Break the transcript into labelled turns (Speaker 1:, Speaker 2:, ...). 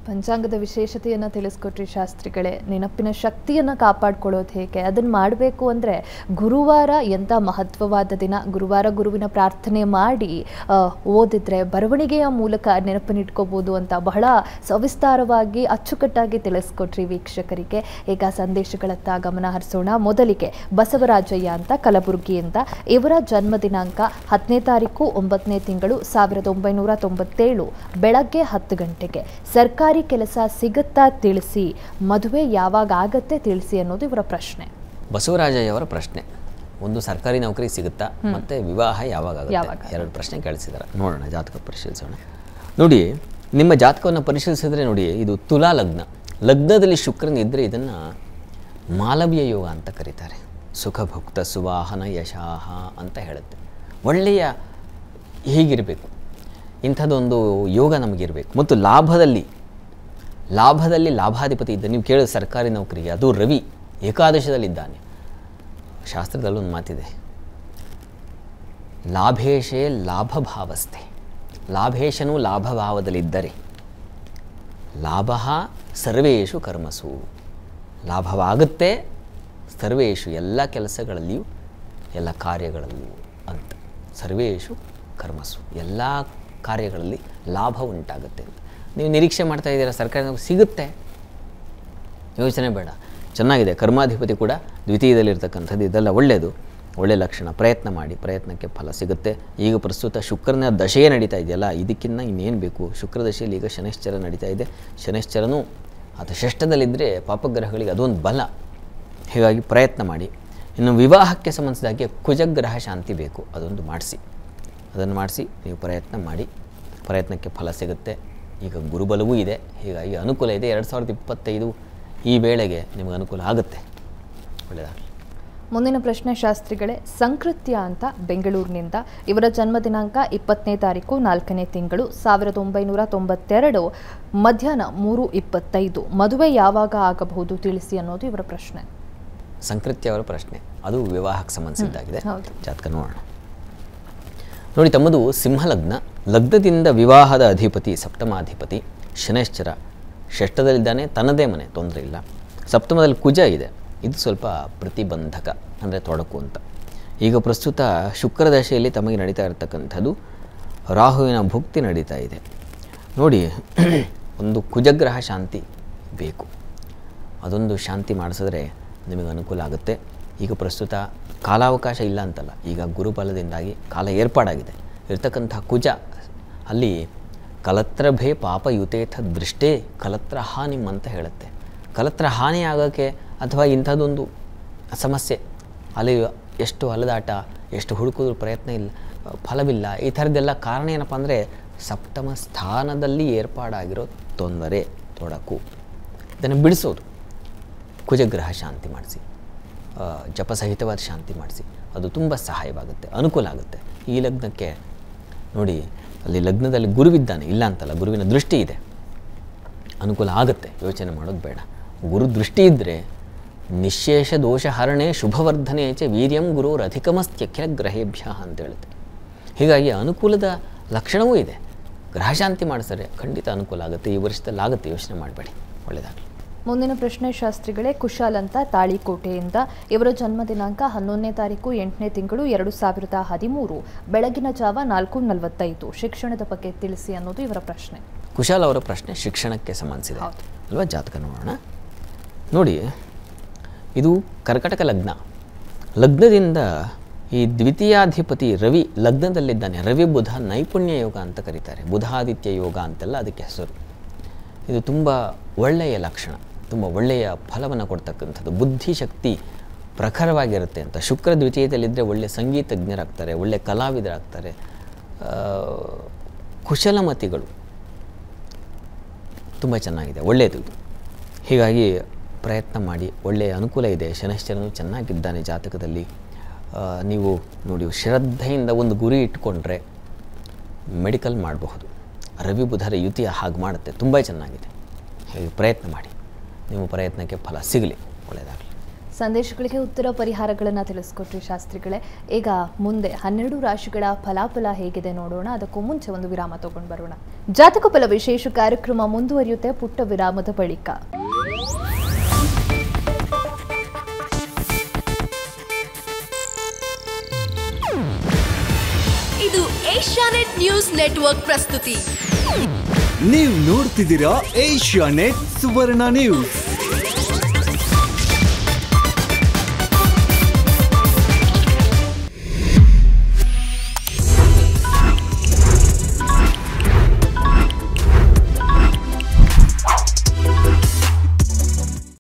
Speaker 1: ಪಂಚಾಂಗದ ವಿಶೇಷತೆಯನ್ನು ತಿಳಿಸ್ಕೊಟ್ರಿ ಶಾಸ್ತ್ರಿಗಳೇ ನೆನಪಿನ ಶಕ್ತಿಯನ್ನು ಕಾಪಾಡ್ಕೊಳ್ಳೋದು ಹೇಗೆ ಅದನ್ನು ಮಾಡಬೇಕು ಅಂದರೆ ಗುರುವಾರ ಎಂಥ ಮಹತ್ವವಾದ ದಿನ ಗುರುವಾರ ಗುರುವಿನ ಪ್ರಾರ್ಥನೆ ಮಾಡಿ ಆ, ಓದಿದ್ರೆ ಬರವಣಿಗೆಯ ಮೂಲಕ ನೆನಪಿನಿಟ್ಕೋಬೋದು ಅಂತ ಬಹಳ ಸವಿಸ್ತಾರವಾಗಿ ಅಚ್ಚುಕಟ್ಟಾಗಿ ತಿಳಿಸ್ಕೊಟ್ರಿ ವೀಕ್ಷಕರಿಗೆ ಈಗ ಸಂದೇಶಗಳತ್ತ ಗಮನ ಹರಿಸೋಣ ಮೊದಲಿಗೆ ಬಸವರಾಜಯ್ಯ ಅಂತ ಕಲಬುರಗಿಯಿಂದ ಇವರ ಜನ್ಮ ದಿನಾಂಕ ಹತ್ತನೇ ತಾರೀಕು ಒಂಬತ್ತನೇ ತಿಂಗಳು ಸಾವಿರದ ಒಂಬೈನೂರ ತೊಂಬತ್ತೇಳು ಬೆಳಗ್ಗೆ ಹತ್ತು ಗಂಟೆಗೆ ಸರ್ಕಾರಿ ಕೆಲಸ ಸಿಗುತ್ತಾ ತಿಳಿಸಿ ಮದುವೆ ಯಾವಾಗ ಆಗತ್ತೆ ತಿಳಿಸಿ ಅನ್ನೋದು ಇವರ ಪ್ರಶ್ನೆ
Speaker 2: ಬಸವರಾಜಯ್ಯವರ ಪ್ರಶ್ನೆ ಒಂದು ಸರ್ಕಾರಿ ನೌಕರಿ ಸಿಗುತ್ತಾ ಮತ್ತೆ ವಿವಾಹ ಯಾವಾಗ
Speaker 1: ಯಾವಾಗ?
Speaker 2: ಆಗುತ್ತೆ ಎರಡು ಪ್ರಶ್ನೆ ಕೇಳಿಸಿದ್ದಾರೆ ನೋಡೋಣ ಜಾತಕ ಪರಿಶೀಲಿಸೋಣ ನೋಡಿ ನಿಮ್ಮ ಜಾತಕವನ್ನು ಪರಿಶೀಲಿಸಿದ್ರೆ ನೋಡಿ ಇದು ತುಲಾ ಲಗ್ನ ಲಗ್ನದಲ್ಲಿ ಶುಕ್ರನ್ ಇದ್ದರೆ ಇದನ್ನು ಮಾಲವೀಯ ಯೋಗ ಅಂತ ಕರೀತಾರೆ ಸುಖಭುಕ್ತ ಸುವಾಹನ ಯಶಾಹ ಅಂತ ಹೇಳುತ್ತೆ ಒಳ್ಳೆಯ ಹೀಗಿರಬೇಕು ಇಂಥದ್ದೊಂದು ಯೋಗ ನಮಗಿರಬೇಕು ಮತ್ತು ಲಾಭದಲ್ಲಿ ಲಾಭದಲ್ಲಿ ಲಾಭಾಧಿಪತಿ ಇದ್ದ ನೀವು ಕೇಳೋ ಸರ್ಕಾರಿ ನೌಕರಿಗೆ ಅದು ರವಿ ಏಕಾದಶದಲ್ಲಿದ್ದಾನೆ ಶಾಸ್ತ್ರದಲ್ಲೊಂದು ಮಾತಿದೆ ಲಾಭೇಶೇ ಲಾಭಭಾವಸ್ಥೆ ಲಾಭೇಶನು ಲಾಭಭಾವದಲ್ಲಿದ್ದರೆ ಲಾಭ ಸರ್ವೇಷು ಕರ್ಮಸು ಲಾಭವಾಗುತ್ತೆ ಸರ್ವೇಷು ಎಲ್ಲ ಕೆಲಸಗಳಲ್ಲಿಯೂ ಎಲ್ಲ ಕಾರ್ಯಗಳಲ್ಲಿಯೂ ಅಂತ ಸರ್ವೇಷು ಕರ್ಮಸು ಎಲ್ಲ ಕಾರ್ಯಗಳಲ್ಲಿ ಲಾಭ ಉಂಟಾಗುತ್ತೆ ಅಂತ ನೀವು ನಿರೀಕ್ಷೆ ಮಾಡ್ತಾ ಇದ್ದೀರಾ ಸರ್ಕಾರಿ ನೌಕರಿ ಸಿಗುತ್ತೆ ಯೋಚನೆ ಬೇಡ ಚೆನ್ನಾಗಿದೆ ಕರ್ಮಾಧಿಪತಿ ಕೂಡ ದ್ವಿತೀಯದಲ್ಲಿರ್ತಕ್ಕಂಥದ್ದು ಇದೆಲ್ಲ ಒಳ್ಳೆಯದು ಒಳ್ಳೆಯ ಲಕ್ಷಣ ಪ್ರಯತ್ನ ಮಾಡಿ ಪ್ರಯತ್ನಕ್ಕೆ ಫಲ ಸಿಗುತ್ತೆ ಈಗ ಪ್ರಸ್ತುತ ಶುಕ್ರನ ದಶೆಯೇ ನಡೀತಾ ಇದೆಯಲ್ಲ ಇದಕ್ಕಿಂತ ಇನ್ನೇನು ಬೇಕು ಶುಕ್ರ ದಶೆಯಲ್ಲಿ ಈಗ ಶನಿಶ್ಚರ ನಡೀತಾ ಇದೆ ಶನಿಶ್ಚರನೂ ಆತ ಷಷ್ಠದಲ್ಲಿದ್ದರೆ ಪಾಪಗ್ರಹಗಳಿಗೆ ಅದೊಂದು ಬಲ ಹೀಗಾಗಿ ಪ್ರಯತ್ನ ಮಾಡಿ ಇನ್ನು ವಿವಾಹಕ್ಕೆ ಸಂಬಂಧಿಸಿದಾಗೆ ಕುಜಗ್ರಹ ಶಾಂತಿ ಬೇಕು ಅದೊಂದು ಮಾಡಿಸಿ ಅದನ್ನು ಮಾಡಿಸಿ ನೀವು ಪ್ರಯತ್ನ ಮಾಡಿ ಪ್ರಯತ್ನಕ್ಕೆ ಫಲ ಸಿಗುತ್ತೆ ಈಗ ಗುರುಬಲವೂ ಇದೆ ಹೀಗಾಗಿ ಅನುಕೂಲ ಇದೆ ಎರಡು ಸಾವಿರದ ಇಪ್ಪತ್ತೈದು ಈ ವೇಳೆಗೆ ನಿಮಗೆ ಅನುಕೂಲ ಆಗುತ್ತೆ ಒಳ್ಳೆಯದಾಗಲಿ
Speaker 1: ಮುಂದಿನ ಪ್ರಶ್ನೆ ಶಾಸ್ತ್ರಿಗಳೇ ಸಂಕೃತ್ಯ ಅಂತ ಬೆಂಗಳೂರಿನಿಂದ ಇವರ ಜನ್ಮ ದಿನಾಂಕ ಇಪ್ಪತ್ತನೇ ತಾರೀಕು ನಾಲ್ಕನೇ ತಿಂಗಳು ಸಾವಿರದ ಒಂಬೈನೂರ ತೊಂಬತ್ತೆರಡು ಮಧ್ಯಾಹ್ನ ಮೂರು ಇಪ್ಪತ್ತೈದು ಮದುವೆ ಯಾವಾಗ ಆಗಬಹುದು ತಿಳಿಸಿ ಅನ್ನೋದು ಇವರ ಪ್ರಶ್ನೆ
Speaker 2: ಸಂಕೃತ್ಯ ಅವರ ಪ್ರಶ್ನೆ ಅದು ವಿವಾಹಕ್ಕೆ ಸಂಬಂಧಿಸಿದ್ದಾಗಿದೆ
Speaker 1: ಹೌದು.
Speaker 2: ಜಾತಕ ನೋಡೋಣ ನೋಡಿ ತಮ್ಮದು ಸಿಂಹಲಗ್ನ ಲಗ್ನದಿಂದ ವಿವಾಹದ ಅಧಿಪತಿ ಸಪ್ತಮಾಧಿಪತಿ ಶನೈಶ್ಚರ ಷಷ್ಠದಲ್ಲಿದ್ದಾನೆ ತನ್ನದೇ ಮನೆ ತೊಂದರೆ ಇಲ್ಲ ಸಪ್ತಮದಲ್ಲಿ ಕುಜ ಇದೆ ಇದು ಸ್ವಲ್ಪ ಪ್ರತಿಬಂಧಕ ಅಂದರೆ ತೊಡಕು ಅಂತ ಈಗ ಪ್ರಸ್ತುತ ಶುಕ್ರ ದಶೆಯಲ್ಲಿ ತಮಗೆ ನಡೀತಾ ಇರತಕ್ಕಂಥದ್ದು ರಾಹುವಿನ ಭುಕ್ತಿ ನಡೀತಾ ಇದೆ ನೋಡಿ ಒಂದು ಕುಜಗ್ರಹ ಶಾಂತಿ ಬೇಕು ಅದೊಂದು ಶಾಂತಿ ಮಾಡಿಸಿದ್ರೆ ನಿಮಗೆ ಅನುಕೂಲ ಆಗುತ್ತೆ ಈಗ ಪ್ರಸ್ತುತ ಕಾಲಾವಕಾಶ ಇಲ್ಲ ಅಂತಲ್ಲ ಈಗ ಗುರುಬಲದಿಂದಾಗಿ ಕಾಲ ಏರ್ಪಾಡಾಗಿದೆ ಇರ್ತಕ್ಕಂಥ ಕುಜ ಅಲ್ಲಿ ಕಲತ್ರಭೇ ಪಾಪಯುತೇಥ ದೃಷ್ಟೇ ಕಲತ್ರ ಹಾನಿಂ ಅಂತ ಹೇಳುತ್ತೆ ಕಲತ್ರ ಹಾನಿ ಆಗೋಕ್ಕೆ ಅಥವಾ ಇಂಥದ್ದೊಂದು ಸಮಸ್ಯೆ ಅಲ್ಲಿ ಎಷ್ಟು ಅಲದಾಟ ಎಷ್ಟು ಹುಡುಕಿದ್ರು ಪ್ರಯತ್ನ ಇಲ್ಲ ಫಲವಿಲ್ಲ ಈ ಥರದ್ದೆಲ್ಲ ಕಾರಣ ಏನಪ್ಪ ಅಂದರೆ ಸಪ್ತಮ ಸ್ಥಾನದಲ್ಲಿ ಏರ್ಪಾಡಾಗಿರೋ ತೊಂದರೆ ತೊಡಕು ಇದನ್ನು ಬಿಡಿಸೋದು ಕುಜಗ್ರಹ ಶಾಂತಿ ಮಾಡಿಸಿ ಆ, ಜಪಸಹಿತವಾದ ಶಾಂತಿ ಮಾಡಿಸಿ ಅದು ತುಂಬ ಸಹಾಯವಾಗುತ್ತೆ ಅನುಕೂಲ ಆಗುತ್ತೆ ಈ ಲಗ್ನಕ್ಕೆ ನೋಡಿ ಅಲ್ಲಿ ಲಗ್ನದಲ್ಲಿ ಗುರುವಿದ್ದಾನೆ ಇಲ್ಲ ಅಂತಲ್ಲ ಗುರುವಿನ ದೃಷ್ಟಿ ಇದೆ ಅನುಕೂಲ ಆಗುತ್ತೆ ಯೋಚನೆ ಮಾಡೋದು ಬೇಡ ಗುರು ದೃಷ್ಟಿ ಇದ್ದರೆ ನಿಶೇಷ ದೋಷ ಹರಣೆ ಶುಭವರ್ಧನೆ ಚ ವೀರ್ಯಂ ಗುರುರ್ ಅಧಿಕಮಸ್ತ್ಯಖಿಲ ಗ್ರಹೇಭ್ಯ ಅಂತ ಹೇಳುತ್ತೆ ಹೀಗಾಗಿ ಅನುಕೂಲದ ಲಕ್ಷಣವೂ ಇದೆ ಗ್ರಹಶಾಂತಿ ಮಾಡಿಸಿದ್ರೆ ಖಂಡಿತ ಅನುಕೂಲ ಆಗುತ್ತೆ ಈ ವರ್ಷದಲ್ಲಿ ಆಗುತ್ತೆ ಯೋಚನೆ ಮಾಡಬೇಡಿ ಒಳ್ಳೆಯದಾಗಲಿ
Speaker 1: ಮುಂದಿನ ಪ್ರಶ್ನೆ ಶಾಸ್ತ್ರಿಗಳೇ ಕುಶಾಲ್ ಅಂತ ತಾಳಿಕೋಟೆಯಿಂದ ಇವರ ಜನ್ಮ ದಿನಾಂಕ ಹನ್ನೊಂದನೇ ತಾರೀಕು ಎಂಟನೇ ತಿಂಗಳು ಎರಡು ಸಾವಿರದ ಹದಿಮೂರು ಬೆಳಗಿನ ಜಾವ ನಾಲ್ಕು ನಲವತ್ತೈದು ಶಿಕ್ಷಣದ ಬಗ್ಗೆ ತಿಳಿಸಿ ಅನ್ನೋದು ಇವರ ಪ್ರಶ್ನೆ
Speaker 2: ಕುಶಾಲ್ ಅವರ ಪ್ರಶ್ನೆ ಶಿಕ್ಷಣಕ್ಕೆ ಸಂಬಂಧಿಸಿದೆ
Speaker 1: ಹೌದು.
Speaker 2: ಅಲ್ವಾ ಜಾತಕ ನೋಡೋಣ ನೋಡಿ ಇದು ಕರ್ಕಟಕ ಲಗ್ನ ಲಗ್ನದಿಂದ ಈ ದ್ವಿತೀಯಾಧಿಪತಿ ರವಿ ಲಗ್ನದಲ್ಲಿದ್ದಾನೆ ರವಿ ಬುಧ ನೈಪುಣ್ಯ ಯೋಗ ಅಂತ ಕರೀತಾರೆ ಬುಧಾದಿತ್ಯ ಯೋಗ ಅಂತೆಲ್ಲ ಅದಕ್ಕೆ ಹೆಸರು ಇದು ತುಂಬ ಒಳ್ಳೆಯ ಲಕ್ಷಣ ತುಂಬ ಒಳ್ಳೆಯ ಫಲವನ್ನು ಕೊಡ್ತಕ್ಕಂಥದ್ದು ಬುದ್ಧಿಶಕ್ತಿ ಪ್ರಖರವಾಗಿರುತ್ತೆ ಅಂತ ಶುಕ್ರ ದ್ವಿತೀಯದಲ್ಲಿದ್ದರೆ ಒಳ್ಳೆಯ ಸಂಗೀತಜ್ಞರಾಗ್ತಾರೆ ಒಳ್ಳೆಯ ಕಲಾವಿದರಾಗ್ತಾರೆ ಆ, ಕುಶಲಮತಿಗಳು ತುಂಬ ಚೆನ್ನಾಗಿದೆ ಒಳ್ಳೆಯದು ಇದು ಹೀಗಾಗಿ ಪ್ರಯತ್ನ ಮಾಡಿ ಒಳ್ಳೆಯ ಅನುಕೂಲ ಇದೆ ಶನಶ್ಚರನು ಚೆನ್ನಾಗಿದ್ದಾನೆ ಜಾತಕದಲ್ಲಿ ಆ, ನೀವು ನೋಡಿ ಶ್ರದ್ಧೆಯಿಂದ ಒಂದು ಗುರಿ ಇಟ್ಕೊಂಡ್ರೆ ಮೆಡಿಕಲ್ ಮಾಡಬಹುದು ರವಿ ಬುಧರ ಯುತಿ ಹಾಗೆ ಮಾಡುತ್ತೆ ತುಂಬ ಚೆನ್ನಾಗಿದೆ ಹೀಗೆ ಪ್ರಯತ್ನ ಮಾಡಿ ನಿಮ್ಮ ಪ್ರಯತ್ನಕ್ಕೆ ಫಲ ಸಿಗಲಿ ಒಳ್ಳೆಯದಾಗಲಿ
Speaker 1: ಸಂದೇಶಗಳಿಗೆ ಉತ್ತರ ಪರಿಹಾರಗಳನ್ನು ತಿಳಿಸ್ಕೊಟ್ರಿ ಶಾಸ್ತ್ರಿಗಳೇ ಈಗ ಮುಂದೆ ಹನ್ನೆರಡು ರಾಶಿಗಳ ಫಲಾಫಲ ಹೇಗಿದೆ ನೋಡೋಣ ಅದಕ್ಕೂ ಮುಂಚೆ ಒಂದು ವಿರಾಮ ತಗೊಂಡು ಬರೋಣ ಜಾತಕ ಫಲ ವಿಶೇಷ ಕಾರ್ಯಕ್ರಮ ಮುಂದುವರಿಯುತ್ತೆ ಪುಟ್ಟ ವಿರಾಮದ ಬಳಿಕ
Speaker 3: ಇದು ಏಷ್ಯಾನೆಟ್ ನ್ಯೂಸ್ ನೆಟ್ವರ್ಕ್ ಪ್ರಸ್ತುತಿ
Speaker 4: ನೀವು ನೋಡ್ತಿದ್ದೀರಾ ಏಷ್ಯಾ ನೆಟ್ ಸುವರ್ಣ ನ್ಯೂಸ್